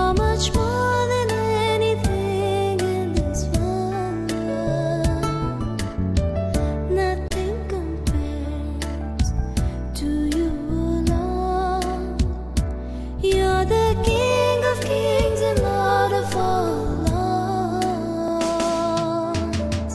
You're much more than anything in this world. Nothing compares to you, Lord. You're the King of kings and Lord of all lords.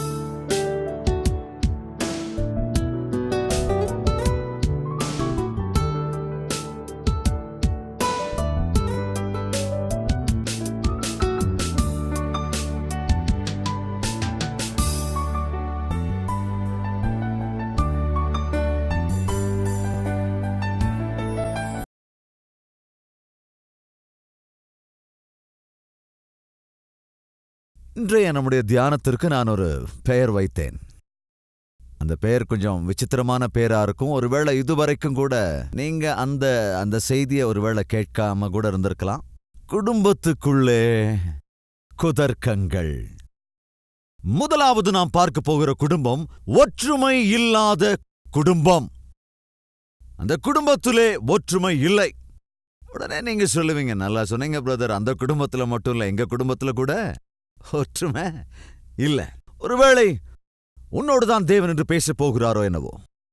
இன்றைய நம்முடைய தியானத்திற்கு நான் ஒரு பெயர் வைத்தேன் அந்த பெயர் கொஞ்சம் விசித்திரமான பெயரா இருக்கும் ஒருவேளை இதுவரைக்கும் கூட நீங்க அந்த அந்த செய்தியை ஒருவேளை கேட்காம கூட இருந்திருக்கலாம் குடும்பத்துக்குள்ளே குதர்க்கங்கள் முதலாவது நாம் பார்க்க போகிற குடும்பம் ஒற்றுமை இல்லாத குடும்பம் அந்த குடும்பத்திலே ஒற்றுமை இல்லை உடனே நீங்க சொல்லுவீங்க நல்லா சொன்னீங்க பிரதர் அந்த குடும்பத்துல மட்டும் இல்ல எங்க குடும்பத்துல கூட ஒற்றுமை இல்ல ஒருவேளை உன்னோடு தான் தேவன் என்று பேசப் போகிறாரோ என்னவோ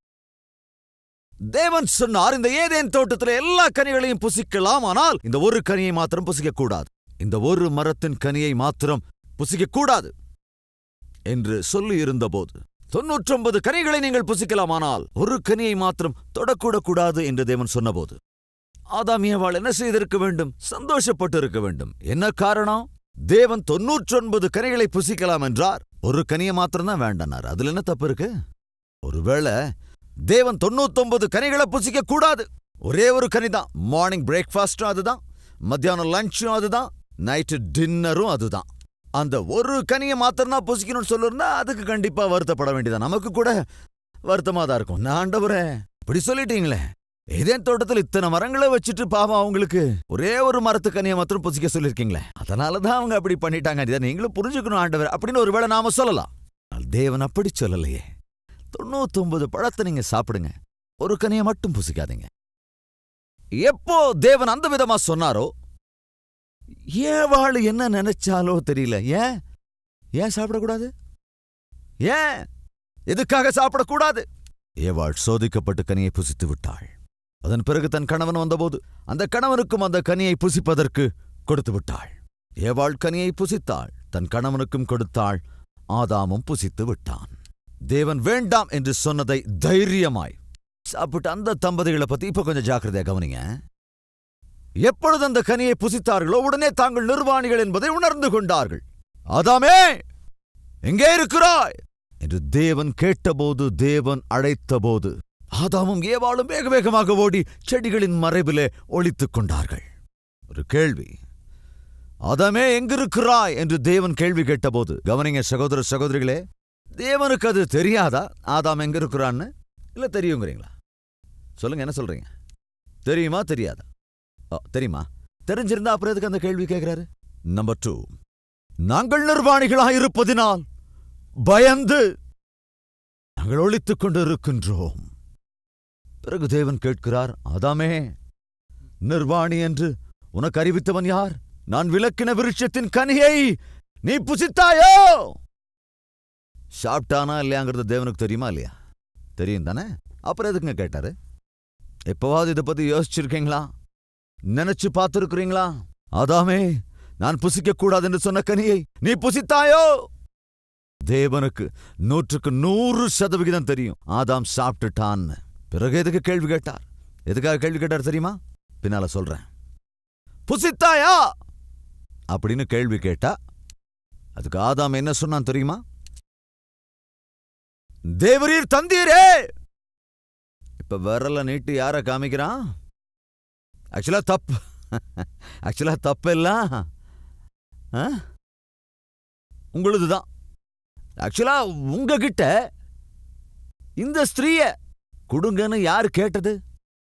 தேவன் சொன்னார் இந்த ஏதேன் தோட்டத்தில் எல்லா கனிகளையும் புசிக்கலாம் ஆனால் இந்த ஒரு கனியை மாத்திரம் புசிக்க கூடாது இந்த ஒரு மரத்தின் கனியை மாத்திரம் புசிக்க கூடாது என்று சொல்லி இருந்தபோது தொன்னூற்றொன்பது கனிகளை நீங்கள் புசிக்கலாமானால் ஒரு கனியை மாத்திரம் தொடக்கூட கூடாது என்று தேவன் சொன்னபோது ஆதாம் ஏவாள் என்ன செய்திருக்க வேண்டும் சந்தோஷப்பட்டு இருக்க வேண்டும் என்ன காரணம் தேவன் தொன்னூற்றொன்பது கனிகளை புசிக்கலாம் என்றார் ஒரு கனியை மாத்திரம்தான் வேண்டனார் அதுல என்ன தப்பு இருக்கு ஒருவேளை தேவன் தொண்ணூத்தொன்பது கனிகளை புசிக்க கூடாது ஒரே ஒரு கனி தான் மார்னிங் பிரேக்ஃபாஸ்டும் அதுதான் மத்தியானம் லஞ்சும் அதுதான் நைட்டு டின்னரும் அதுதான் அந்த ஒரு கனியை மாத்திரம்தான் புசிக்கணும்னு சொல்லிருந்தா அதுக்கு கண்டிப்பா வருத்தப்பட வேண்டியதான் நமக்கு கூட வருத்தமா தான் இருக்கும் நான் ஆண்டவரே இப்படி சொல்லிட்டீங்களே ஏதேன் தோட்டத்தில் இத்தனை மரங்களை வச்சுட்டு பாவம் அவங்களுக்கு ஒரே ஒரு மரத்து கனியை மாத்திரம் புசிக்க சொல்லிருக்கீங்களே அதனால தான் அவங்க அப்படி பண்ணிட்டாங்க இதை நீங்களும் புரிஞ்சுக்கணும் ஆண்டவர் அப்படின்னு ஒருவேளை நாம சொல்லலாம் ஆனால் தேவன் அப்படி சொல்லலையே தொண்ணூத்தொன்பது பழத்தை நீங்க சாப்பிடுங்க ஒரு கனியை மட்டும் புசிக்காதீங்க எப்போ தேவன் அந்த விதமா சொன்னாரோ ஏவாள் என்ன நினைச்சாலோ தெரியல ஏன் ஏன் சாப்பிடக்கூடாது ஏன் எதுக்காக சாப்பிடக்கூடாது ஏவாள் சோதிக்கப்பட்டு கனியை புசித்து விட்டாள் அதன் பிறகு தன் கணவன் வந்தபோது அந்த கணவனுக்கும் அந்த கனியை புசிப்பதற்கு கொடுத்து விட்டாள் ஏவாள் கனியை புசித்தாள் தன் கணவனுக்கும் கொடுத்தாள் ஆதாமும் புசித்து விட்டான் தேவன் வேண்டாம் என்று சொன்னதை தைரியமாய் சாப்பிட்டு அந்த தம்பதிகளை பத்தி இப்ப கொஞ்சம் ஜாக்கிரதையா கவனிங்க எப்பொழுது அந்த கனியை புசித்தார்களோ உடனே தாங்கள் நிர்வாணிகள் என்பதை உணர்ந்து கொண்டார்கள் ஆதாமே எங்கே இருக்கிறாய் என்று தேவன் கேட்டபோது தேவன் அழைத்தபோது ஆதாமும் ஏவாளும் வேக வேகமாக ஓடி செடிகளின் மறைவிலே ஒளித்துக் கொண்டார்கள் ஒரு கேள்வி ஆதாமே எங்கிருக்கிறாய் என்று தேவன் கேள்வி கேட்டபோது கவனிங்க சகோதர சகோதரிகளே தேவனுக்கு அது தெரியாதா ஆதாம் எங்க இருக்கிறான்னு இல்ல தெரியுங்கிறீங்களா சொல்லுங்க என்ன சொல்றீங்க தெரியுமா தெரியாதா ஆ, தெரியுமா தெரிஞ்சிருந்தா அப்புறம் எதுக்கு அந்த கேள்வி கேட்கிறாரு நம்பர் டூ நாங்கள் நிர்வாணிகளாய் இருப்பதினால் பயந்து நாங்கள் ஒளித்துக் கொண்டு இருக்கின்றோம் பிறகு தேவன் கேட்கிறார் ஆதாமே நிர்வாணி என்று உனக்கு அறிவித்தவன் யார் நான் விளக்கின விருட்சத்தின் கனியை நீ புசித்தாயோ சாப்பிட்டானா இல்லையாங்கிறது தேவனுக்கு தெரியுமா இல்லையா தெரியும் தானே அப்புறம் எதுக்குங்க கேட்டாரு எப்பவாவது இதை பத்தி யோசிச்சிருக்கீங்களா நினைச்சு பார்த்திருக்கிறீங்களா ஆதாமே நான் புசிக்க கூடாது என்று சொன்ன கனியை நீ புசித்தாயோ தேவனுக்கு நூற்றுக்கு நூறு சதவிகிதம் தெரியும் ஆதாம் சாப்பிட்டுட்டான்னு பிறகு எதுக்கு கேள்வி கேட்டார் எதுக்காக கேள்வி கேட்டார் தெரியுமா பின்னால சொல்றேன் புசித்தாயா அப்படின்னு கேள்வி கேட்டா அதுக்கு ஆதாம் என்ன சொன்னான் தெரியுமா தேவரீர் தந்தீரே இப்ப விரல நீட்டு யார காமிக்கிறான் ஆக்சுவலா தப்பு ஆக்சுவலா தப்பெல்லாம் ஆ? உங்களுதுதான் ஆக்சுவலா உங்ககிட்ட இந்த ஸ்திரீய கொடுங்கன்னு யார் கேட்டது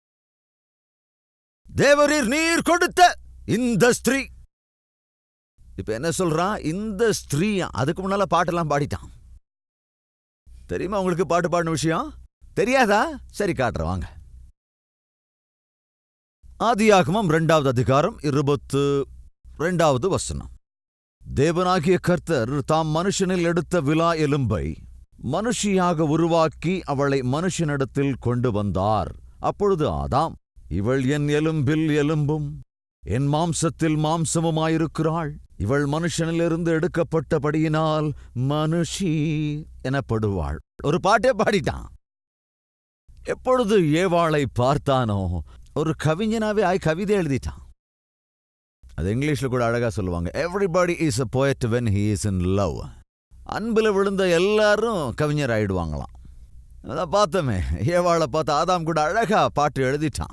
தேவரீர் நீர் கொடுத்த இந்த ஸ்திரீ இப்ப என்ன சொல்றான் இந்த ஸ்திரீ அதுக்கு முன்னால பாட்டெல்லாம் பாடிட்டான் தெரியுமா உங்களுக்கு பாட்டு பாடின விஷயம் தெரியாதா சரி காட்டுறேன் வாங்க ஆதியாகமம் இரண்டாவது அதிகாரம் இருபத்து இரண்டாவது வசனம் தேவனாகிய கர்த்தர் தாம் மனுஷனில் எடுத்த விலா எலும்பை மனுஷியாக உருவாக்கி அவளை மனுஷனிடத்தில் கொண்டு வந்தார் அப்பொழுது ஆதாம் இவள் என் எலும்பில் எலும்பும் என் மாம்சத்தில் மாம்சமுமாயிருக்கிறாள் இவள் மனுஷனிலிருந்து எடுக்கப்பட்டபடியினால் மனுஷி எனப்படுவாள் ஒரு பாட்டே பாடிட்டான் எப்பொழுது ஏவாளை பார்த்தானோ ஒரு கவிஞனாவே ஆய் கவிதை எழுதிட்டான் அது இங்கிலீஷ்ல கூட அழகா சொல்லுவாங்க everybody is a poet when he is in love அன்புல விழுந்த எல்லாரும் கவிஞர் ஆயிடுவாங்களாம் அதான் பார்த்தோமே ஏவாளை பார்த்து ஆதாம் கூட அழகா பாட்டு எழுதிட்டான்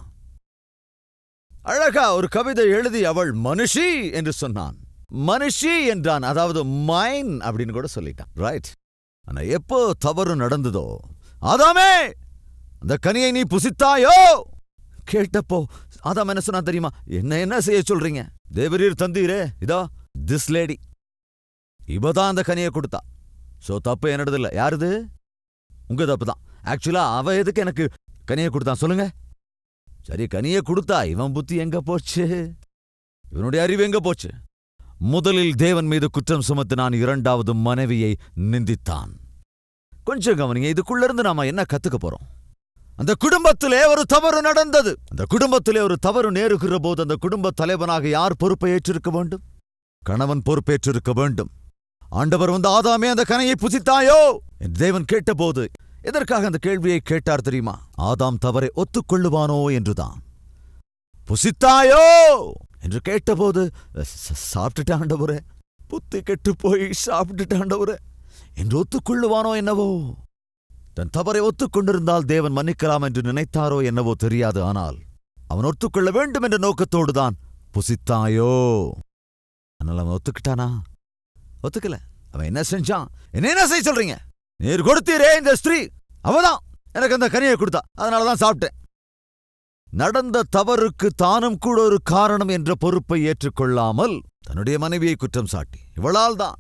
அழகா ஒரு கவிதை எழுதி அவள் மனுஷி என்று சொன்னான் மனுஷி என்றான் அதாவது மைன் அப்படின்னு கூட சொல்லிட்டான் ரைட் ஆனா எப்போ தவறு நடந்ததோ ஆதாமே அந்த கனியை நீ புசித்தாயோ கேட்டப்போ ஆதாம் என்ன சொன்னா தெரியுமா என்ன என்ன செய்ய சொல்றீங்க தேவரீர் தந்தீரே இதோ திஸ் லேடி இவதான் அந்த கனியை கொடுத்தா சோ தப்பு என்னது இல்ல யாருது உங்க தப்பு தான் ஆக்சுவலா அவ எதுக்கு எனக்கு கனியை கொடுத்தான் சொல்லுங்க சரி கனியை கொடுத்தா இவன் புத்தி எங்க போச்சு இவனுடைய அறிவு எங்க போச்சு முதலில் தேவன் மீது குற்றம் சுமத்தினான் இரண்டாவது மனைவியை நிந்தித்தான் கொஞ்சம் கவனிங்க இதுக்குள்ள இருந்து நாம என்ன கத்துக்க போறோம் அந்த குடும்பத்திலே ஒரு தவறு நடந்தது அந்த குடும்பத்திலே ஒரு தவறு நேருகிற போது அந்த குடும்ப தலைவனாக யார் பொறுப்பை ஏற்றிருக்க வேண்டும் கணவன் பொறுப்பேற்றிருக்க வேண்டும் ஆண்டவர் வந்து ஆதாமே அந்த கனையை புசித்தாயோ என்று தேவன் கேட்டபோது எதற்காக அந்த கேள்வியை கேட்டார் தெரியுமா ஆதாம் தவறை ஒத்துக்கொள்ளுவானோ என்றுதான் புசித்தாயோ என்று கேட்டபோது "ச- சாப்பிட்டுட்ட ஆண்டவரே புத்தி கெட்டு போய் சாப்பிட்டுட்ட ஆண்டவரே என்று ஒத்துக்கொள்ளுவானோ என்னவோ தன் தவறை ஒத்துக்கொண்டிருந்தால் தேவன் மன்னிக்கலாம் என்று நினைத்தாரோ என்னவோ தெரியாது ஆனால் அவன் ஒத்துக்கொள்ள வேண்டும் என்ற நோக்கத்தோடுதான் புசித்தாயோ ஆனால் அவன் ஒத்துக்கிட்டானா ஒத்துக்கல அவன் என்ன செஞ்சான் என்ன என்ன செய்ய சொல்றீங்க நீர் கொடுத்தீரே இந்த ஸ்திரீ அவதான் எனக்கு அந்த கனியை கொடுத்தா அதனாலதான் சாப்பிட்டேன் நடந்த தவறுக்கு தானும் கூட ஒரு காரணம் என்ற பொறுப்பை ஏற்றுக்கொள்ளாமல் தன்னுடைய மனைவியை குற்றம் சாட்டி இவளால் தான்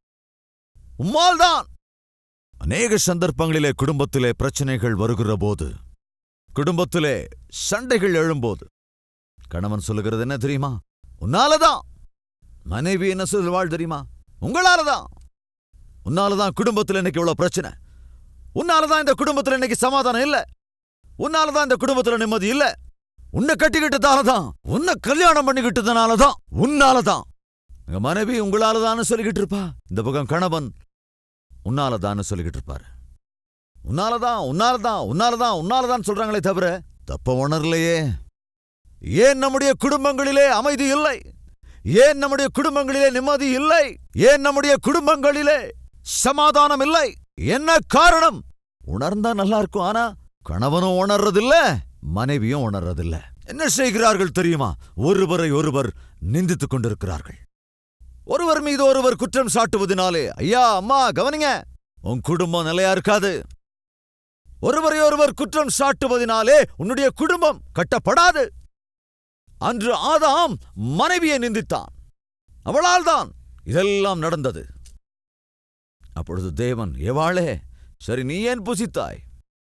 உம்மால் தான் அநேக சந்தர்ப்பங்களிலே குடும்பத்திலே பிரச்சனைகள் வருகிற போது குடும்பத்திலே சண்டைகள் எழும்போது கணவன் சொல்லுகிறது என்ன தெரியுமா உன்னாலதான் மனைவி என்ன சொல்லுவாள் தெரியுமா உங்களாலதான் உன்னாலதான் குடும்பத்துல இன்னைக்கு இவ்வளவு பிரச்சனை உன்னாலதான் இந்த குடும்பத்துல இன்னைக்கு சமாதானம் இல்ல உன்னாலதான் இந்த குடும்பத்துல நிம்மதி இல்ல உன்னை கட்டிக்கிட்டதாலதான் உன்னை கல்யாணம் பண்ணிக்கிட்டதுனாலதான் உன்னாலதான் எங்க மனைவி உங்களாலதான்னு சொல்லிக்கிட்டு இருப்பா இந்த பக்கம் கணவன் உன்னாலதான்னு சொல்லிக்கிட்டு இருப்பாரு உன்னாலதான் உன்னாலதான் உன்னாலதான் உன்னாலதான் சொல்றாங்களே தவிர தப்ப உணரலையே ஏன் நம்முடைய குடும்பங்களிலே அமைதி இல்லை ஏன் நம்முடைய குடும்பங்களிலே நிம்மதி இல்லை ஏன் நம்முடைய குடும்பங்களிலே சமாதானம் இல்லை என்ன காரணம் உணர்ந்தா நல்லா இருக்கும் ஆனா கணவனும் உணர்றதில்ல மனைவியும் உணர்றதில்ல என்ன செய்கிறார்கள் தெரியுமா ஒருவரை ஒருவர் நிந்தித்துக் கொண்டிருக்கிறார்கள் ஒருவர் மீது ஒருவர் குற்றம் சாட்டுவதினாலே ஐயா அம்மா கவனிங்க உன் குடும்பம் நிலையா இருக்காது ஒருவரை ஒருவர் குற்றம் சாட்டுவதினாலே உன்னுடைய குடும்பம் கட்டப்படாது அன்று ஆதாம் மனைவியை நிந்தித்தான் அவளால் தான் இதெல்லாம் நடந்தது அப்பொழுது தேவன் ஏவாளே சரி நீ ஏன் புசித்தாய்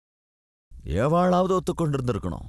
ஏவாளாவது ஒத்துக்கொண்டிருந்திருக்கணும்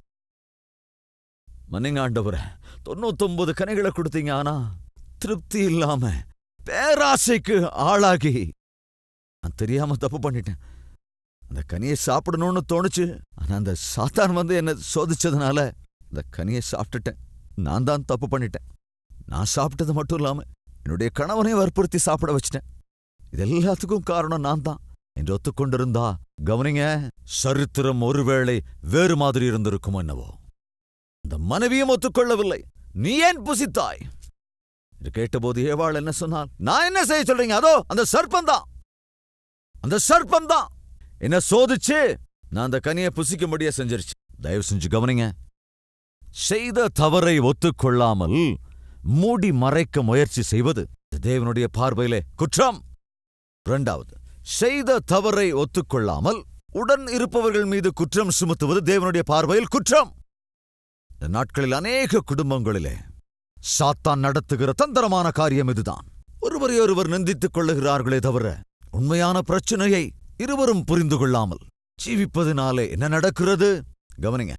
மன்னிங்க ஆண்டவரே தொண்ணூத்தொன்பது கனிகளை கொடுத்தீங்க ஆனா திருப்தி இல்லாம பேராசைக்கு ஆளாகி நான் தெரியாம தப்பு பண்ணிட்டேன் அந்த கனியை சாப்பிடணும்னு தோணுச்சு ஆனா அந்த சாத்தான் வந்து என்ன சோதிச்சதுனால அந்த கனியை சாப்பிட்டுட்டேன் நான் தான் தப்பு பண்ணிட்டேன் நான் சாப்பிட்டது மட்டும் இல்லாம என்னுடைய கணவனை வற்புறுத்தி சாப்பிட வச்சிட்டேன் இது எல்லாத்துக்கும் காரணம் நான் தான் என்று ஒத்துக்கொண்டிருந்தா கவனிங்க சரித்திரம் ஒருவேளை வேறு மாதிரி இருந்திருக்குமோ என்னவோ அந்த மனைவியும் ஒத்துக்கொள்ளவில்லை நீ ஏன் புசித்தாய் என்று கேட்டபோது ஏவாள் என்ன சொன்னாள் நான் என்ன செய்ய சொல்றீங்க அதோ அந்த சர்ப்பம் தான் அந்த சர்ப்பம் தான் என்ன சோதிச்சு நான் அந்த கனியை புசிக்கும்படியா செஞ்சிருச்சு தயவு செஞ்சு கவனிங்க செய்த தவறை ஒத்துக்கொள்ளாமல் மூடி மறைக்க முயற்சி செய்வது இது தேவனுடைய பார்வையிலே குற்றம் இரண்டாவது செய்த தவறை ஒத்துக்கொள்ளாமல் உடன் இருப்பவர்கள் மீது குற்றம் சுமத்துவது தேவனுடைய பார்வையில் குற்றம் இந்த நாட்களில் அநேக குடும்பங்களிலே சாத்தான் நடத்துகிற தந்திரமான காரியம் இதுதான் ஒருவரை ஒருவர் நிந்தித்துக் கொள்ளுகிறார்களே தவிர உண்மையான பிரச்சனையை இருவரும் புரிந்து கொள்ளாமல் ஜீவிப்பதினாலே என்ன நடக்கிறது கவனிங்க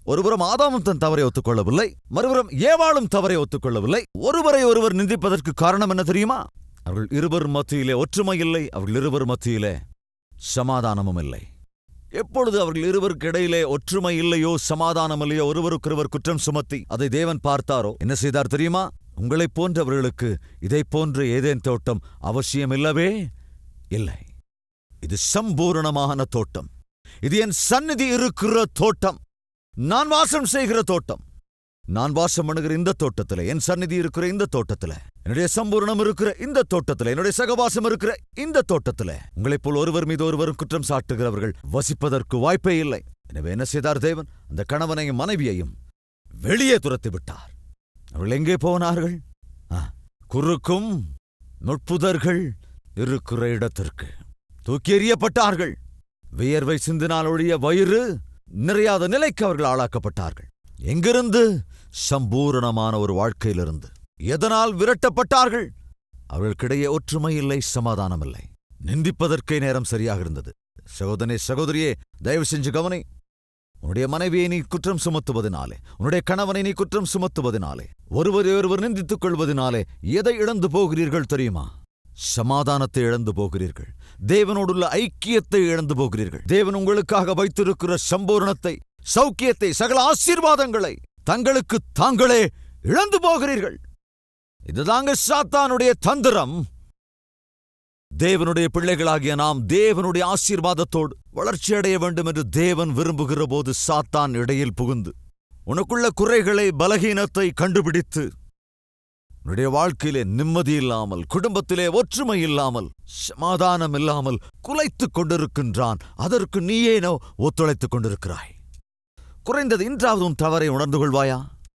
ஒருபுறம் ஆதாமும் தன் தவறை ஒத்துக்கொள்ளவில்லை மறுபுறம் ஏவாளும் தவறை ஒத்துக்கொள்ளவில்லை ஒருவரை ஒருவர் நிந்திப்பதற்கு காரணம் என்ன தெரியுமா அவர்கள் இருவர் மத்தியிலே ஒற்றுமை இல்லை அவர்கள் இருவர் மத்தியிலே சமாதானமும் இல்லை எப்பொழுது அவர்கள் இருவருக்கு இடையிலே ஒற்றுமை இல்லையோ சமாதானம் இல்லையோ ஒருவருக்கொருவர் குற்றம் சுமத்தி அதை தேவன் பார்த்தாரோ என்ன செய்தார் தெரியுமா உங்களைப் போன்றவர்களுக்கு இதைப் போன்ற ஏதேன் தோட்டம் அவசியமில்லவே இல்லை இது சம்பூரணமான தோட்டம் இது என் சந்நிதி இருக்கிற தோட்டம் நான் வாசம் செய்கிற தோட்டம் நான் வாசம் பண்ணுகிற இந்த தோட்டத்துல என் சந்நிதி இருக்கிற இந்த தோட்டத்துல என்னுடைய சம்பூரணம் இருக்கிற இந்த தோட்டத்துல என்னுடைய சகவாசம் இருக்கிற இந்த தோட்டத்துல உங்களைப் போல் ஒருவர் மீது ஒருவரும் குற்றம் சாட்டுகிறவர்கள் வசிப்பதற்கு வாய்ப்பே இல்லை எனவே என்ன செய்தார் தேவன் அந்த கணவனையும் மனைவியையும் வெளியே துரத்தி விட்டார் அவர்கள் எங்கே போனார்கள் ஆ, குறுக்கும் நுட்புதர்கள் இருக்கிற இடத்திற்கு தூக்கி எறியப்பட்டார்கள் வியர்வை சிந்தினால் ஒழிய வயிறு நிறையாத நிலைக்கு அவர்கள் ஆளாக்கப்பட்டார்கள் எங்கிருந்து சம்பூரணமான ஒரு வாழ்க்கையிலிருந்து எதனால் விரட்டப்பட்டார்கள் அவர்களுக்கிடையே ஒற்றுமை இல்லை சமாதானம் இல்லை நிந்திப்பதற்கே நேரம் சரியாக இருந்தது சகோதரனே சகோதரியே தயவு செஞ்சு கவனி உன்னுடைய மனைவியை நீ குற்றம் சுமத்துவதனாலே உன்னுடைய கணவனை நீ குற்றம் சுமத்துவதனாலே ஒருவரை ஒருவர் நிந்தித்துக் கொள்வதனாலே எதை இழந்து போகிறீர்கள் தெரியுமா சமாதானத்தை இழந்து போகிறீர்கள் தேவனோடுள்ள ஐக்கியத்தை இழந்து போகிறீர்கள் தேவன் உங்களுக்காக வைத்திருக்கிற சம்பூரணத்தை சௌக்கியத்தை சகல ஆசீர்வாதங்களை தங்களுக்கு தாங்களே இழந்து போகிறீர்கள் இதுதாங்க சாத்தானுடைய தந்திரம் தேவனுடைய பிள்ளைகளாகிய நாம் தேவனுடைய ஆசீர்வாதத்தோடு வளர்ச்சியடைய வேண்டும் என்று தேவன் விரும்புகிற போது சாத்தான் இடையில் புகுந்து உனக்குள்ள குறைகளை பலகீனத்தை கண்டுபிடித்து உன்னுடைய வாழ்க்கையிலே நிம்மதி இல்லாமல் குடும்பத்திலே ஒற்றுமை இல்லாமல் சமாதானம் இல்லாமல் குலைத்துக் கொண்டிருக்கின்றான் அதற்கு நீயேனோ ஒத்துழைத்துக் கொண்டிருக்கிறாய் குறைந்தது இன்றாவது உன் தவறை உணர்ந்து கொள்வாயா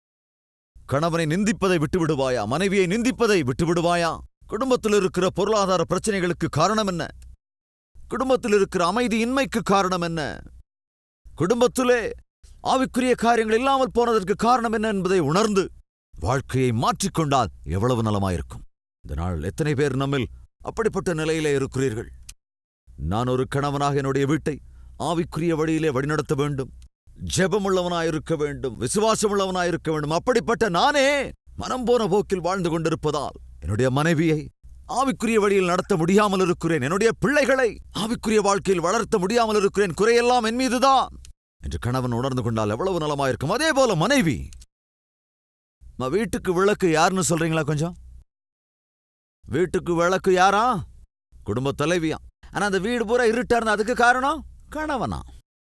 கணவனை நிந்திப்பதை விட்டுவிடுவாயா மனைவியை நிந்திப்பதை விட்டுவிடுவாயா குடும்பத்தில் இருக்கிற பொருளாதார பிரச்சனைகளுக்கு காரணம் என்ன குடும்பத்தில் இருக்கிற அமைதியின்மைக்கு காரணம் என்ன குடும்பத்திலே ஆவிக்குரிய காரியங்கள் இல்லாமல் போனதற்கு காரணம் என்ன என்பதை உணர்ந்து வாழ்க்கையை மாற்றிக்கொண்டால் எவ்வளவு நலமாயிருக்கும் இந்த நாள் எத்தனை பேர் நம்மில் அப்படிப்பட்ட நிலையிலே இருக்கிறீர்கள் நான் ஒரு கணவனாக என்னுடைய வீட்டை ஆவிக்குரிய வழியிலே வழிநடத்த வேண்டும் ஜெபமுள்ளவனாயிருக்க வேண்டும் விசுவாசமுள்ளவனாயிருக்க வேண்டும் அப்படிப்பட்ட நானே மனம் போன போக்கில் வாழ்ந்து கொண்டிருப்பதால் என்னுடைய மனைவியை ஆவிக்குரிய வழியில் நடத்த முடியாமல் இருக்கிறேன் என்னுடைய பிள்ளைகளை ஆவிக்குரிய வாழ்க்கையில் வளர்த்த முடியாமல் இருக்கிறேன் குறையெல்லாம் என் மீதுதான் என்று கணவன் உணர்ந்து கொண்டால் எவ்வளவு நலமாயிருக்கும் அதே போல மனைவி ம, வீட்டுக்கு விளக்கு யாருன்னு சொல்றீங்களா கொஞ்சம் வீட்டுக்கு விளக்கு யாரா குடும்ப தலைவியா ஆனா அந்த வீடு பூரா இருட்டா இருந்தா அதுக்கு காரணம் கணவனா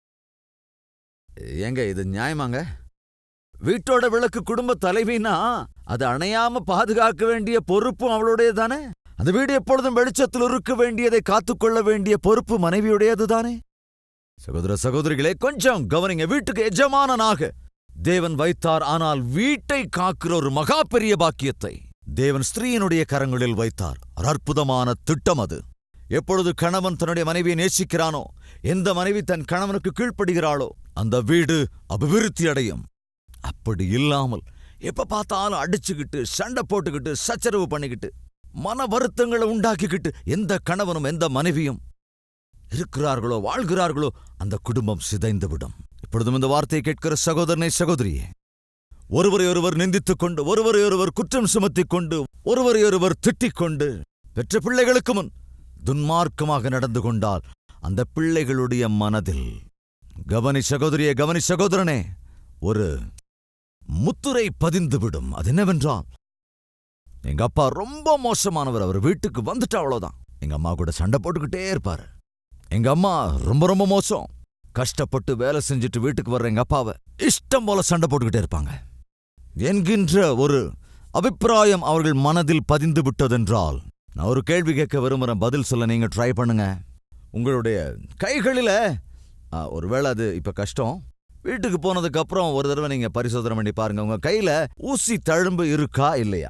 ஏங்க இது நியாயமாங்க வீட்டோட விளக்கு குடும்ப தலைவினா அது அணையாம பாதுகாக்க வேண்டிய பொறுப்பும் அவளுடையது தானே அந்த வீடு எப்பொழுதும் வெளிச்சத்தில் இருக்க வேண்டியதை காத்துக்கொள்ள வேண்டிய பொறுப்பு மனைவியுடையது தானே சகோதர சகோதரிகளே கொஞ்சம் கவனிங்க வீட்டுக்கு எஜமானனாக தேவன் வைத்தார் ஆனால் வீட்டை காக்கிற ஒரு மகா பெரிய பாக்கியத்தை தேவன் ஸ்திரீயினுடைய கரங்களில் வைத்தார் ஒரு அற்புதமான திட்டம் அது எப்பொழுது கணவன் தன்னுடைய மனைவியை நேசிக்கிறானோ எந்த மனைவி தன் கணவனுக்கு கீழ்ப்படுகிறாளோ அந்த வீடு அபிவிருத்தி அடையும் அப்படி இல்லாமல் எப்ப பார்த்தாலும் அடிச்சுக்கிட்டு சண்டை போட்டுக்கிட்டு சச்சரவு பண்ணிக்கிட்டு மன வருத்தங்களை உண்டாக்கிக்கிட்டு எந்த கணவனும் எந்த மனைவியும் இருக்கிறார்களோ வாழ்கிறார்களோ அந்த குடும்பம் சிதைந்து விடும் இப்பொழுதும் இந்த வார்த்தையை கேட்கிற சகோதரனை சகோதரியே ஒருவரை ஒருவர் நிந்தித்துக் கொண்டு ஒருவரை ஒருவர் குற்றம் சுமத்திக் கொண்டு ஒருவரை ஒருவர் திட்டிக் கொண்டு பெற்ற பிள்ளைகளுக்கு முன் துன்மார்க்கமாக நடந்து கொண்டால் அந்த பிள்ளைகளுடைய மனதில் கவனி சகோதரியே கவனி சகோதரனே ஒரு முத்துரை பதிந்துவிடும் அது என்னவென்றால் எங்க அப்பா ரொம்ப மோசமானவர் அவர் வீட்டுக்கு வந்துட்டா அவ்வளவுதான் எங்க அம்மா கூட சண்டை போட்டுக்கிட்டே இருப்பாரு எங்க அம்மா ரொம்ப ரொம்ப மோசம் கஷ்டப்பட்டு வேலை செஞ்சுட்டு வீட்டுக்கு வர்ற எங்க அப்பாவை இஷ்டம் போல சண்டை போட்டுக்கிட்டே இருப்பாங்க என்கின்ற ஒரு அபிப்பிராயம் அவர்கள் மனதில் பதிந்து விட்டதென்றால் நான் ஒரு கேள்வி கேட்க விரும்புறேன் பதில் சொல்ல நீங்க ட்ரை பண்ணுங்க உங்களுடைய கைகளில ஆ, ஒருவேளை அது இப்ப கஷ்டம் வீட்டுக்கு போனதுக்கு அப்புறம் ஒரு தடவை நீங்க பரிசோதனை பண்ணி பாருங்க உங்க கையில ஊசி தழும்பு இருக்கா இல்லையா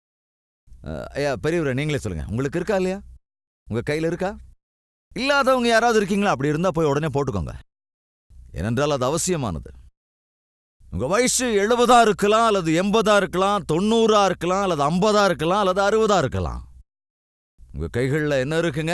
அஹ், ஐயா பெரியவரே நீங்களே சொல்லுங்க உங்களுக்கு இருக்கா இல்லையா உங்க கையில இருக்கா இல்லாதவங்க யாராவது இருக்கீங்களா அப்படி இருந்தா போய் உடனே போட்டுக்கோங்க ஏனென்றால் அது அவசியமானது உங்க வயசு எழுபதா இருக்கலாம் அல்லது எண்பதா இருக்கலாம் தொண்ணூறா இருக்கலாம் அல்லது ஐம்பதா இருக்கலாம் அல்லது அறுபதா இருக்கலாம் உங்க கைகள்ல என்ன இருக்குங்க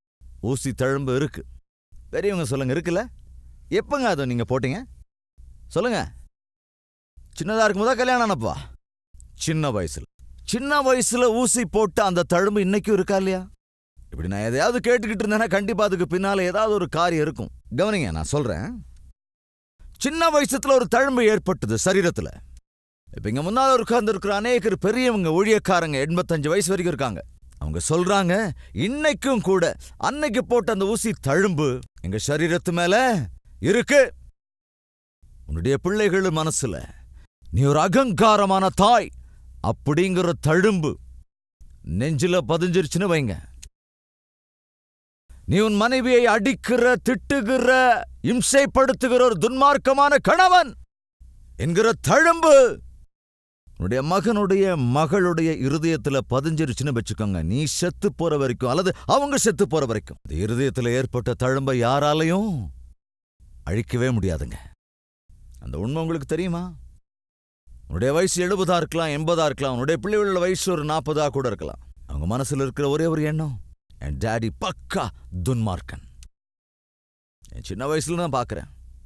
ஊசி தழும்பு இருக்கு பெரியவங்க சொல்லுங்க இருக்குல்ல எப்பங்க அதை நீங்க போட்டீங்க சொல்லுங்க சின்னதா இருக்கும்போதா கல்யாணம் ஆனப்பா சின்ன வயசுல சின்ன வயசுல ஊசி போட்ட அந்த தழும்பு இன்னைக்கும் இருக்கா இல்லையா இப்படி நான் எதையாவது கேட்டுக்கிட்டு இருந்தேன்னா கண்டிப்பா அதுக்கு பின்னால ஏதாவது ஒரு காரியம் இருக்கும் கவனிங்க நான் சொல்றேன் சின்ன வயசுல ஒரு தழும்பு ஏற்பட்டது சரீரத்துல இப்ப இங்க முன்னால உட்கார்ந்து இருக்கிற அநேகர் பெரியவங்க ஊழியக்காரங்க எண்பத்தஞ்சு வயசு வரைக்கும் இருக்காங்க அவங்க சொல்றாங்க இன்னைக்கும் கூட அன்னைக்கு போட்ட அந்த ஊசி தழும்பு எங்க சரீரத்து மேல இருக்கு உன்னுடைய பிள்ளைகள் மனசுல நீ ஒரு அகங்காரமான தாய் அப்படிங்கிற தழும்பு நெஞ்சில பதிஞ்சிருச்சுன்னு வைங்க நீ உன் மனைவியை அடிக்கிற திட்டுகிற இம்சைப்படுத்துகிற ஒரு துன்மார்க்கமான கணவன் என்கிற தழும்பு உன்னுடைய மகனுடைய மகளுடைய இருதயத்துல பதிஞ்சிருச்சுன்னு வச்சுக்கோங்க நீ செத்து போற வரைக்கும் அல்லது அவங்க செத்து போற வரைக்கும் இந்த இருதயத்துல ஏற்பட்ட தழும்பை யாராலையும் அழிக்கவே முடியாதுங்க அந்த உண்மை உங்களுக்கு தெரியுமா உன்னுடைய வயசு எழுபதா இருக்கலாம் எண்பதா இருக்கலாம் உன்னுடைய பிள்ளைகளோட வயசு ஒரு நாற்பதா கூட இருக்கலாம் அவங்க மனசுல இருக்கிற ஒரே ஒரு எண்ணம் என் டாடி பக்கா துன்மார்க்கன் என் சின்ன வயசுல நான் பார்க்கறேன்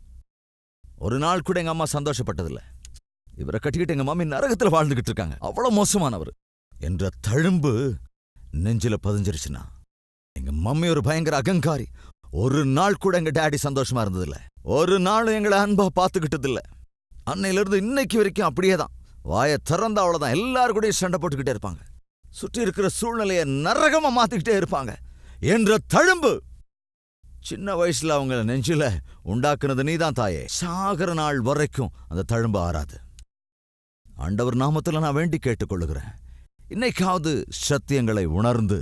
ஒரு நாள் கூட எங்க அம்மா சந்தோஷப்பட்டதில்ல இவரை கட்டிக்கிட்டு எங்க மாமி நரகத்துல வாழ்ந்துகிட்டு இருக்காங்க அவ்வளவு மோசமானவர் என்ற தழும்பு நெஞ்சில பதிஞ்சிருச்சுன்னா எங்க மம்மி ஒரு பயங்கர அகங்காரி ஒரு நாள் கூட எங்க டாடி சந்தோஷமா இருந்ததில்ல ஒரு நாள் எங்களை அன்பா பார்த்துக்கிட்டது இல்ல அன்னையில இருந்து இன்னைக்கு வரைக்கும் அப்படியே தான் வாயை திறந்த அவ்வளவுதான் எல்லாரும் கூடயும் சண்டை போட்டுக்கிட்டே இருப்பாங்க சுற்றி இருக்கிற சூழ்நிலையை நரகமா மாத்திக்கிட்டே இருப்பாங்க என்ற தழும்பு சின்ன வயசுல அவங்க நெஞ்சில உண்டாக்குனது நீதான் தாயே சாகர நாள் வரைக்கும் அந்த தழும்பு ஆறாது ஆண்டவர் நாமத்துல நான் வேண்டி கேட்டுக்கொள்ளுகிறேன் இன்னைக்காவது சத்தியங்களை உணர்ந்து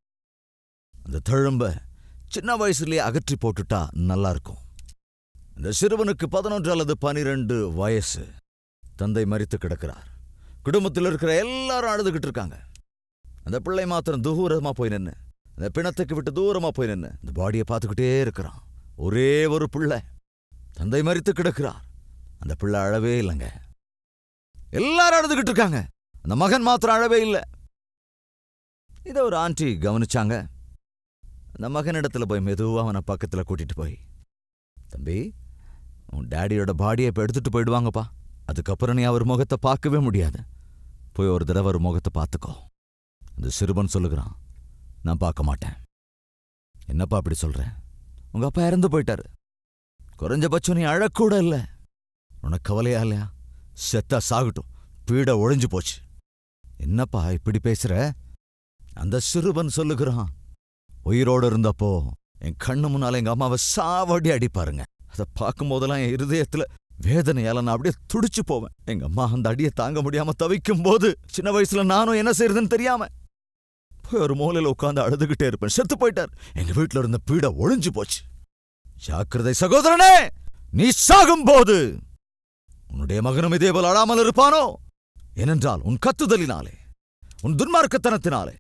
அந்த தழும்ப சின்ன வயசுலயே அகற்றி போட்டுட்டா நல்லா இருக்கும் இந்த சிறுவனுக்கு பதினொன்று அல்லது பனிரெண்டு வயசு தந்தை மரித்து கிடக்கிறார் குடும்பத்தில் இருக்கிற எல்லாரும் அழுதுகிட்டு இருக்காங்க அந்த பிள்ளை மாத்திரம் தூரமா போய் நின்னு அந்த பிணத்துக்கு விட்டு தூரமா போய் நின்னு இந்த பாடியை பார்த்துக்கிட்டே இருக்கிறான் ஒரே ஒரு பிள்ளை தந்தை மரித்து கிடக்கிறார் அந்த பிள்ளை அழவே இல்லைங்க எல்லாரும் அழுதுகிட்டு இருக்காங்க அந்த மகன் மாத்திரம் அழவே இல்லை இதை ஒரு ஆண்டி கவனிச்சாங்க அந்த மகனிடத்துல போய் மெதுவா அவனை பக்கத்துல கூட்டிட்டு போய் தம்பி உன் டேடியோட பாடியை இப்போ எடுத்துட்டு போயிடுவாங்கப்பா அதுக்கப்புறம் நீ அவர் முகத்தை பார்க்கவே முடியாது போய் ஒரு தடவை அவர் முகத்தை பார்த்துக்கோ அந்த சிறுவன் சொல்லுகிறான் நான் பார்க்க மாட்டேன் என்னப்பா அப்படி சொல்ற உங்க அப்பா இறந்து போயிட்டாரு குறைஞ்சபட்சம் நீ அழக்கூட இல்ல உனக்கு கவலையா இல்லையா செத்தா சாகட்டும் பீட ஒழிஞ்சு போச்சு என்னப்பா இப்படி பேசுற அந்த சிறுவன் சொல்லுகிறான் உயிரோடு இருந்தப்போ என் கண்ணு முன்னால எங்க அம்மாவை சாவடி அடிப்பாருங்க அதை பார்க்கும் போதெல்லாம் என் இருதயத்துல வேதனையால நான் அப்படியே துடிச்சு போவேன் எங்க அம்மா அந்த அடியை தாங்க முடியாம தவிக்கும் போது சின்ன வயசுல நானும் என்ன செய்யறதுன்னு தெரியாம போய் ஒரு மூலையில உட்கார்ந்து அழுதுகிட்டே இருப்பேன் செத்து போயிட்டார் எங்க வீட்டுல இருந்த பீட ஒழிஞ்சு போச்சு ஜாக்கிரதை சகோதரனே நீ சாகும்போது உன்னுடைய மகனும் இதே போல் அழாமல் இருப்பானோ ஏனென்றால் உன் கத்துதலினாலே உன் துன்மார்க்கத்தனத்தினாலே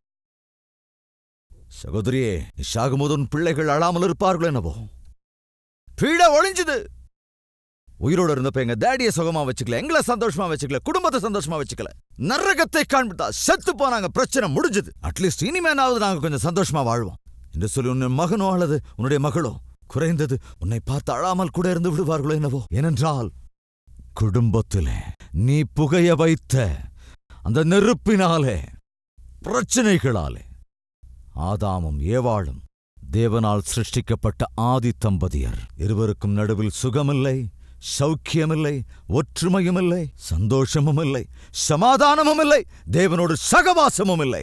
சகோதரியே நீ சாகும்போது உன் பிள்ளைகள் அழாமல் இருப்பார்கள் என்னவோ பீட ஒழிஞ்சுது உயிரோட இருந்தப்ப எங்க டேடியை சுகமா வச்சுக்கல எங்களை சந்தோஷமா வச்சுக்கல குடும்பத்தை சந்தோஷமா வச்சுக்கல நரகத்தை காண்பித்தா செத்து போனாங்க பிரச்சனை முடிஞ்சது அட்லீஸ்ட் இனிமேனாவது நாங்க கொஞ்சம் சந்தோஷமா வாழ்வோம் என்று சொல்லி உன் மகனோ அல்லது உன்னுடைய மகளோ குறைந்தது உன்னை பார்த்து அழாமல் கூட இருந்து விடுவார்களோ என்னவோ ஏனென்றால் குடும்பத்திலே நீ புகைய வைத்த அந்த நெருப்பினாலே பிரச்சனைகளாலே ஆதாமும் ஏவாளும் தேவனால் சிருஷ்டிக்கப்பட்ட ஆதி தம்பதியர் இருவருக்கும் நடுவில் சுகமில்லை சௌக்கியமில்லை ஒற்றுமையும் இல்லை சந்தோஷமும் இல்லை சமாதானமும் இல்லை தேவனோடு சகவாசமும் இல்லை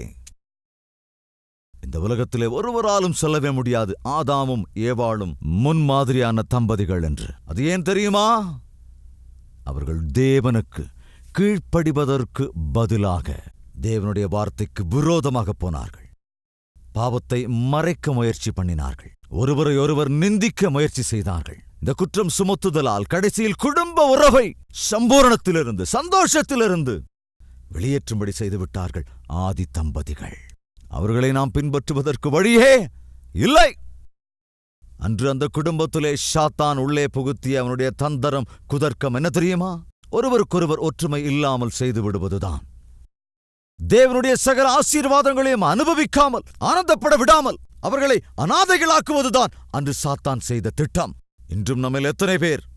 இந்த உலகத்திலே ஒருவராலும் சொல்லவே முடியாது ஆதாமும் ஏவாளும் முன்மாதிரியான தம்பதிகள் என்று அது ஏன் தெரியுமா அவர்கள் தேவனுக்கு கீழ்ப்படிவதற்கு பதிலாக தேவனுடைய வார்த்தைக்கு விரோதமாக போனார்கள் பாவத்தை மறைக்க முயற்சி பண்ணினார்கள் ஒருவரை ஒருவர் நிந்திக்க முயற்சி செய்தார்கள் இந்த குற்றம் சுமத்துதலால் கடைசியில் குடும்ப உறவை சம்பூரணத்திலிருந்து சந்தோஷத்திலிருந்து வெளியேற்றும்படி செய்து விட்டார்கள் ஆதி தம்பதிகள் அவர்களை நாம் பின்பற்றுவதற்கு வழியே இல்லை அன்று அந்த குடும்பத்திலே ஷாத்தான் உள்ளே புகுத்திய அவனுடைய தந்தரம் குதர்க்கம் என்ன தெரியுமா ஒருவருக்கொருவர் ஒற்றுமை இல்லாமல் செய்து விடுவதுதான் தேவனுடைய சகல ஆசீர்வாதங்களையும் அனுபவிக்காமல் ஆனந்தப்பட விடாமல் அவர்களை அனாதைகளாக்குவதுதான் அன்று சாத்தான் செய்த திட்டம் இன்றும் நம்மில் எத்தனை பேர்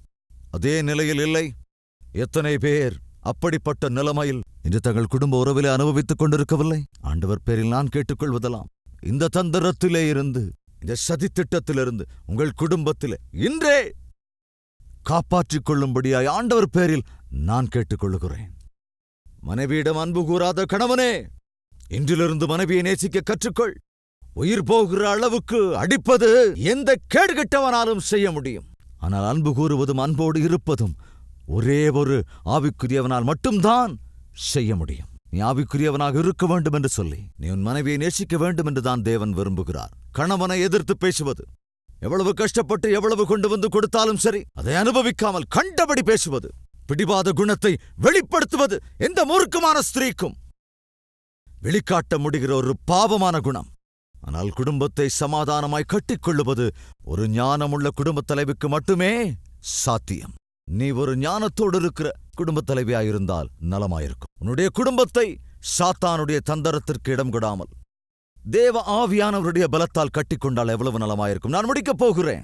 அதே நிலையில் இல்லை எத்தனை பேர் அப்படிப்பட்ட நிலைமையில் இன்று தங்கள் குடும்ப உறவிலே அனுபவித்துக் கொண்டிருக்கவில்லை ஆண்டவர் பேரில் நான் கேட்டுக்கொள்வதெல்லாம் இந்த தந்திரத்திலே இருந்து இந்த சதித்திட்டத்திலிருந்து உங்கள் குடும்பத்திலே இன்றே காப்பாற்றிக் கொள்ளும்படியாய் ஆண்டவர் பேரில் நான் கேட்டுக்கொள்ளுகிறேன் மனைவியிடம் அன்பு கூறாத கணவனே இன்றிலிருந்து மனைவியை நேசிக்க கற்றுக்கொள் உயிர் போகிற அளவுக்கு அடிப்பது எந்த கேடுகெட்டவனாலும் செய்ய முடியும் ஆனால் அன்பு கூறுவதும் அன்போடு இருப்பதும் ஒரே ஒரு ஆவிக்குரியவனால் மட்டும்தான் செய்ய முடியும் நீ ஆவிக்குரியவனாக இருக்க வேண்டும் என்று சொல்லி நீ உன் மனைவியை நேசிக்க வேண்டும் என்று தான் தேவன் விரும்புகிறார் கணவனை எதிர்த்து பேசுவது எவ்வளவு கஷ்டப்பட்டு எவ்வளவு கொண்டு வந்து கொடுத்தாலும் சரி அதை அனுபவிக்காமல் கண்டபடி பேசுவது பிடிவாத குணத்தை வெளிப்படுத்துவது எந்த மூர்க்கமான ஸ்திரீக்கும் வெளிக்காட்ட முடிகிற ஒரு பாவமான குணம் ஆனால் குடும்பத்தை சமாதானமாய் கட்டிக்கொள்ளுவது ஒரு ஞானமுள்ள குடும்பத் தலைவிக்கு மட்டுமே சாத்தியம் நீ ஒரு ஞானத்தோடு இருக்கிற குடும்பத் தலைவியாயிருந்தால் நலமாயிருக்கும் உன்னுடைய குடும்பத்தை சாத்தானுடைய தந்தரத்திற்கு இடம் கொடாமல் தேவ ஆவியானவருடைய பலத்தால் கட்டிக்கொண்டால் எவ்வளவு நலமாயிருக்கும் நான் முடிக்கப் போகிறேன்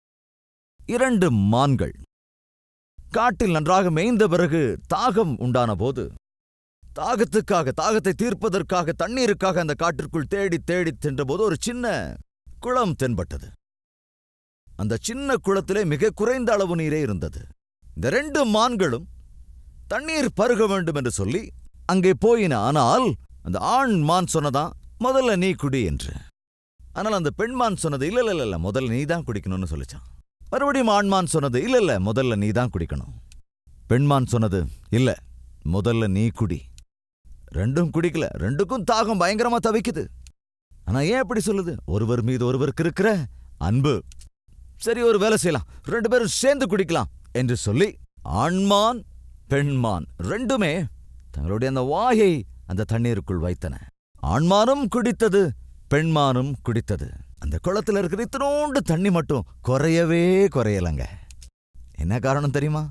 இரண்டு மான்கள் காட்டில் நன்றாக மேய்ந்த பிறகு தாகம் உண்டான போது தாகத்துக்காக தாகத்தை தீர்ப்பதற்காக தண்ணீருக்காக அந்த காட்டிற்குள் தேடி தேடி சென்றபோது ஒரு சின்ன குளம் தென்பட்டது அந்த சின்ன குளத்திலே மிக குறைந்த அளவு நீரே இருந்தது இந்த ரெண்டு மான்களும் தண்ணீர் பருக வேண்டும் என்று சொல்லி அங்கே போயின ஆனால் அந்த ஆண் மான் சொன்னதான் முதல்ல நீ குடி என்று ஆனால் அந்த பெண்மான் சொன்னது இல்ல இல்ல இல்ல முதல்ல நீ தான் குடிக்கணும்னு சொல்லிச்சான் மறுபடியும் ஆண்மான் சொன்னது இல்ல இல்ல முதல்ல நீ தான் குடிக்கணும் பெண்மான் சொன்னது இல்ல முதல்ல நீ குடி ரெண்டும் குடிக்கல ரெண்டுக்கும் தாகம் பயங்கரமா தவிக்குது ஆனா ஏன் அப்படி சொல்லுது ஒருவர் மீது ஒருவருக்கு இருக்கிற அன்பு சரி ஒரு வேலை செய்யலாம் ரெண்டு பேரும் சேர்ந்து குடிக்கலாம் என்று சொல்லி ஆண்மான் பெண்மான் ரெண்டுமே தங்களுடைய அந்த வாயை அந்த தண்ணீருக்குள் வைத்தன ஆண்மானும் குடித்தது பெண்மானும் குடித்தது அந்த குளத்துல இருக்கிற இத்தினோண்டு தண்ணி மட்டும் குறையவே குறையலங்க என்ன காரணம் தெரியுமா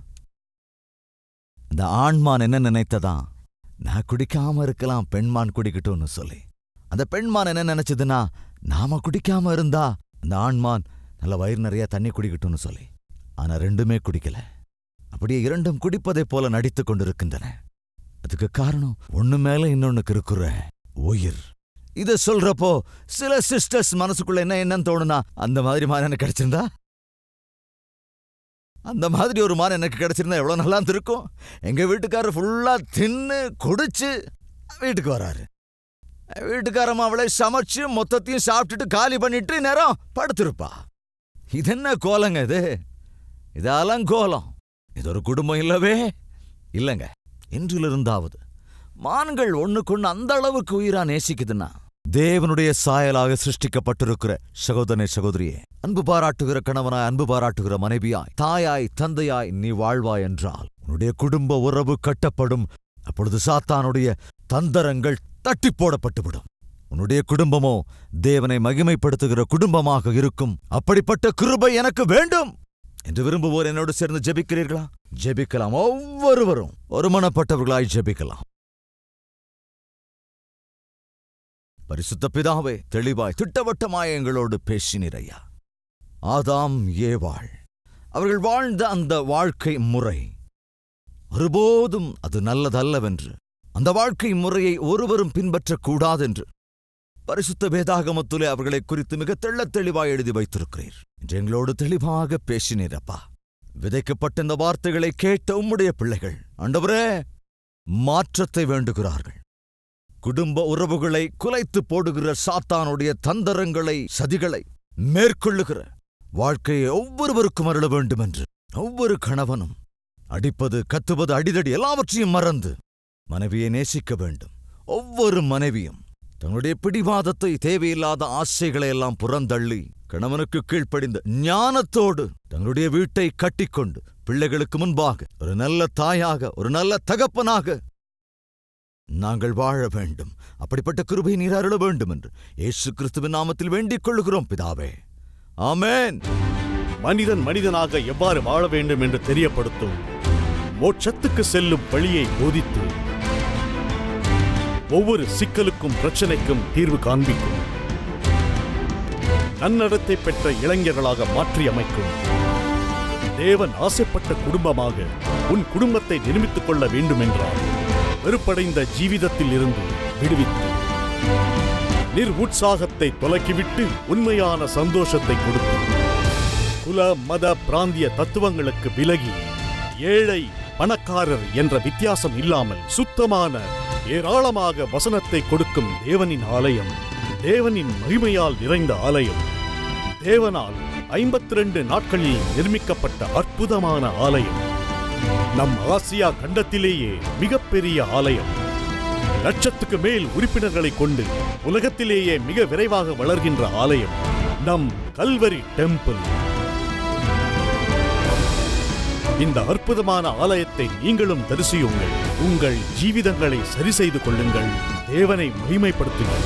அந்த ஆண்மான் என்ன நினைத்ததா நான் குடிக்காம இருக்கலாம் பெண்மான் குடிக்கட்டும்னு சொல்லி அந்த பெண்மான் என்ன நினைச்சதுன்னா நாம குடிக்காம இருந்தா அந்த ஆண்மான் நல்ல வயிறு நிறைய தண்ணி குடிக்கட்டும்னு சொல்லி ஆனா ரெண்டுமே குடிக்கல அப்படியே இரண்டும் குடிப்பதைப் போல நடித்துக் கொண்டிருக்கின்றன அதுக்கு காரணம் ஒண்ணு மேல இன்னொன்னுக்கு இருக்கிற உயிர் இத சொல்றப்போ சில சிஸ்டர்ஸ் மனசுக்குள்ள என்ன என்னன்னு தோணுனா அந்த மாதிரி மான் எனக்கு கிடைச்சிருந்தா அந்த மாதிரி ஒரு மான் எனக்கு கிடைச்சிருந்தா எவ்வளவு நல்லா இருக்கும் எங்க வீட்டுக்காரர் ஃபுல்லா தின்னு குடிச்சு வீட்டுக்கு வராரு வீட்டுக்காரம்மா அவளை சமைச்சு மொத்தத்தையும் சாப்பிட்டுட்டு காலி பண்ணிட்டு நேரம் படுத்திருப்பா இது என்ன கோலங்க இது இது அலங்கோலம் இது ஒரு குடும்பம் இல்லவே இல்லைங்க இன்றிலிருந்தாவது மான்கள் ஒண்ணுக்கொண்ணு அந்த அளவுக்கு உயிரா நேசிக்குதுன்னா தேவனுடைய சாயலாக சிருஷ்டிக்கப்பட்டிருக்கிற சகோதரனே சகோதரியே அன்பு பாராட்டுகிற கணவனாய் அன்பு பாராட்டுகிற மனைவியாய் தாயாய் தந்தையாய் நீ வாழ்வாய் என்றால் உன்னுடைய குடும்ப உறவு கட்டப்படும் அப்பொழுது சாத்தானுடைய தந்தரங்கள் தட்டி போடப்பட்டுவிடும் உன்னுடைய குடும்பமோ தேவனை மகிமைப்படுத்துகிற குடும்பமாக இருக்கும் அப்படிப்பட்ட கிருபை எனக்கு வேண்டும் என்று விரும்புவோர் என்னோடு சேர்ந்து ஜெபிக்கிறீர்களா ஜெபிக்கலாம் ஒவ்வொருவரும் ஒருமனப்பட்டவர்களாய் ஜெபிக்கலாம் பரிசுத்த பிதாவே தெளிவாய் திட்டவட்டமாய் எங்களோடு பேசினீர் ஐயா ஆதாம் ஏவாள் அவர்கள் வாழ்ந்த அந்த வாழ்க்கை முறை ஒருபோதும் அது நல்லதல்லவென்று அந்த வாழ்க்கை முறையை ஒருவரும் பின்பற்றக்கூடாதென்று பரிசுத்த வேதாகமத்திலே அவர்களை குறித்து மிக தெள்ளத் தெளிவாய் எழுதி வைத்திருக்கிறீர் என்று எங்களோடு தெளிவாக பேசினீர் அப்பா விதைக்கப்பட்ட இந்த வார்த்தைகளை கேட்ட உம்முடைய பிள்ளைகள் ஆண்டவரே மாற்றத்தை வேண்டுகிறார்கள் குடும்ப உறவுகளை குலைத்து போடுகிற சாத்தானுடைய தந்தரங்களை சதிகளை மேற்கொள்ளுகிற வாழ்க்கையை ஒவ்வொருவருக்கும் அருள வேண்டும் என்று ஒவ்வொரு கணவனும் அடிப்பது கத்துவது அடிதடி எல்லாவற்றையும் மறந்து மனைவியை நேசிக்க வேண்டும் ஒவ்வொரு மனைவியும் தங்களுடைய பிடிவாதத்தை தேவையில்லாத ஆசைகளை எல்லாம் புறந்தள்ளி கணவனுக்கு கீழ்ப்படிந்த ஞானத்தோடு தங்களுடைய வீட்டை கட்டிக்கொண்டு பிள்ளைகளுக்கு முன்பாக ஒரு நல்ல தாயாக ஒரு நல்ல தகப்பனாக நாங்கள் வாழ வேண்டும் அப்படிப்பட்ட கிருபை நீர் அருள வேண்டும் என்று இயேசு கிறிஸ்துவின் நாமத்தில் வேண்டிக் கொள்ளுகிறோம் பிதாவே ஆமென் மனிதன் மனிதனாக எவ்வாறு வாழ வேண்டும் என்று தெரியப்படுத்தும் மோட்சத்துக்கு செல்லும் வழியை போதித்து ஒவ்வொரு சிக்கலுக்கும் பிரச்சனைக்கும் தீர்வு காண்பிக்கும் நன்னடத்தை பெற்ற இளைஞர்களாக மாற்றி அமைக்கும் தேவன் ஆசைப்பட்ட குடும்பமாக உன் குடும்பத்தை நிர்மித்துக் கொள்ள வேண்டுமென்றால் வெறுப்படைந்த ஜீவிதத்தில் இருந்து விடுவித்து நிர் உற்சாகத்தை தொலக்கிவிட்டு உண்மையான சந்தோஷத்தை கொடுத்து குல மத பிராந்திய தத்துவங்களுக்கு விலகி ஏழை பணக்காரர் என்ற வித்தியாசம் இல்லாமல் சுத்தமான ஏராளமாக வசனத்தை கொடுக்கும் தேவனின் ஆலயம் தேவனின் மகிமையால் நிறைந்த ஆலயம் தேவனால் ஐம்பத்தி ரெண்டு நாட்களில் நிர்மிக்கப்பட்ட அற்புதமான ஆலயம் நம் ஆசியா கண்டத்திலேயே மிகப்பெரிய ஆலயம் லட்சத்துக்கு மேல் உறுப்பினர்களை கொண்டு உலகத்திலேயே மிக விரைவாக வளர்கின்ற ஆலயம் நம் கல்வரி டெம்பிள் இந்த அற்புதமான ஆலயத்தை நீங்களும் தரிசியுங்கள் உங்கள் ஜீவிதங்களை சரி செய்து கொள்ளுங்கள் தேவனை மகிமைப்படுத்துங்கள்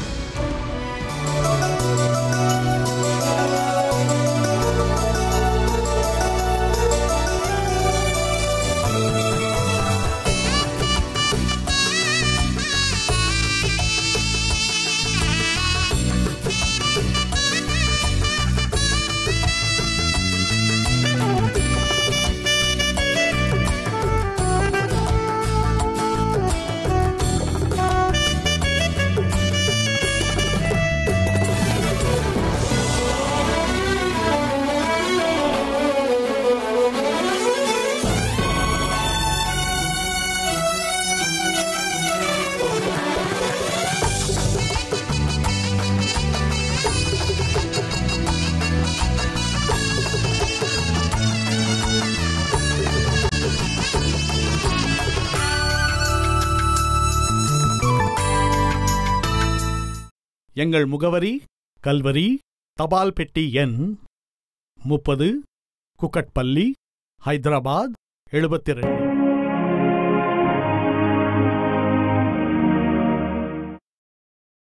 எங்கள் முகவரி கல்வரி தபால் பெட்டி எண் முப்பது குக்கட்பள்ளி ஹைதராபாத் எழுபத்தி ரெண்டு